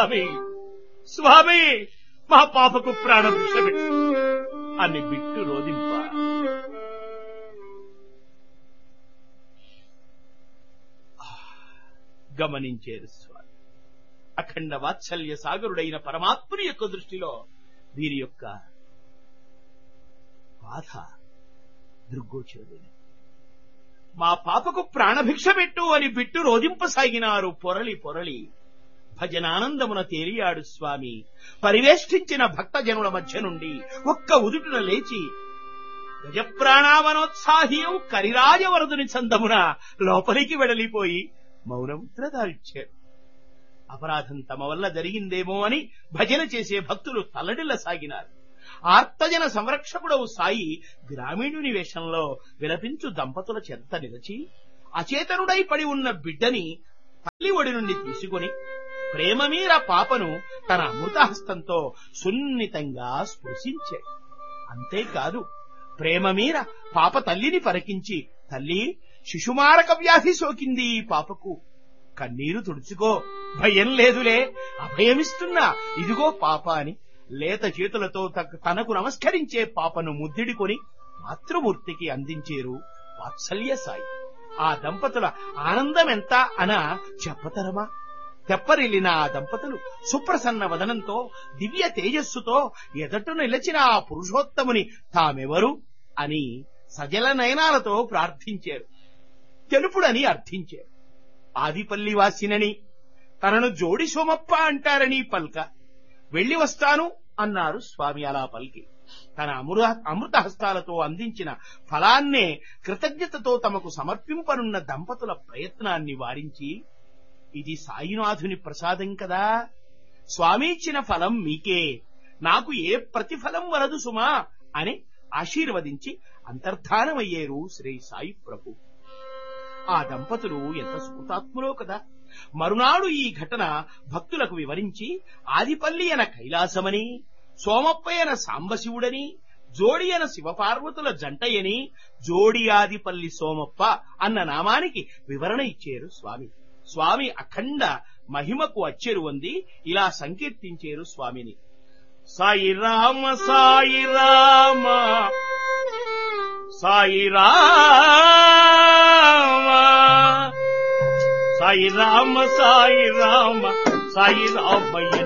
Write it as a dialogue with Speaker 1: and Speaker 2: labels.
Speaker 1: స్వామి స్వామి మా పాపకు ప్రాణభిక్ష పెట్టు అని బిట్టు రోదింప గమనించేరు స్వామి అఖండ వాత్సల్య సాగరుడైన పరమాత్ముని యొక్క దృష్టిలో వీరి యొక్క బాధ దృగ్గోచరుడైన మా పాపకు ప్రాణభిక్ష పెట్టు అని బిట్టు రోధింపసాగినారు పొరలి పొరలి భజనానందమున తేలియాడు స్వామి పరివేష్టించిన భక్తజనుల మధ్య నుండి ఒక్క ఉదుటున లేచి గజప్రాణావనోత్సాహ్యం కరిరాజవరదుని చందమున లోపలికి వెడలిపోయి మౌనముద్ర దాల్చారు అపరాధం తమ వల్ల జరిగిందేమో అని భజన చేసే భక్తులు తల్లడిల్లసాగినారు ఆర్తజన సంరక్షకుడవు సాయి గ్రామీణుని వేషంలో విలపించు దంపతుల చెంత నిలిచి అచేతనుడై పడి ఉన్న బిడ్డని తల్లి ఒడి నుండి తీసుకుని ప్రేమమీర పాపను తన అమృతహస్తంతో సున్నితంగా స్పృశించాడు అంతేకాదు ప్రేమమీర పాప తల్లిని పరికించి తల్లి శిశుమారక వ్యాధి సోకింది ఈ పాపకు కన్నీరు తుడుచుకో భయం లేదులే అభయమిస్తున్నా ఇదిగో పాప అని లేత చేతులతో తక్- తనకు నమస్కరించే పాపను ముద్దిడికొని మాతృమూర్తికి అందించేరు వాత్సల్య సాయి ఆ దంపతుల ఆనందం ఎంత అన చెప్పతరమా తెప్పరిల్లిన ఆ దంపతులు సుప్రసన్న వదనంతో దివ్య తేజస్సుతో ఎదట నిలచిన ఆ పురుషోత్తముని తామెవరు అని సజల నయనాలతో ప్రార్థించారు తెలుపుడని అర్థించారు ఆదిపల్లి వాసినని తనను జోడి సోమప్ప అంటారని పల్క వెళ్లి వస్తాను అన్నారు స్వామి అలా పలికి తన అమృత అమృత హస్తాలతో అందించిన ఫలాన్నే కృతజ్ఞతతో తమకు సమర్పింపనున్న దంపతుల ప్రయత్నాన్ని వారించి ఇది సాయినాథుని ప్రసాదం కదా స్వామి ఇచ్చిన ఫలం మీకే నాకు ఏ ప్రతిఫలం వలదు సుమా అని ఆశీర్వదించి అంతర్ధానమయ్యేరు శ్రీ సాయి ప్రభు ఆ దంపతులు ఎంత స్ఫూర్తాత్ములో కదా మరునాడు ఈ ఘటన భక్తులకు వివరించి ఆదిపల్లి అన కైలాసమని సోమప్పయన సాంబశివుడని జోడి అన శివపార్వతుల జంటయని జోడి ఆదిపల్లి సోమప్ప అన్న నామానికి వివరణ ఇచ్చారు స్వామి స్వామి అఖండ మహిమకు అచ్చెరు వంది ఇలా సంకీర్తించేరు స్వామిని సాయి రామ సాయి రామ సాయి రామ సాయి రామ సాయి రామ సాయి రామయ్య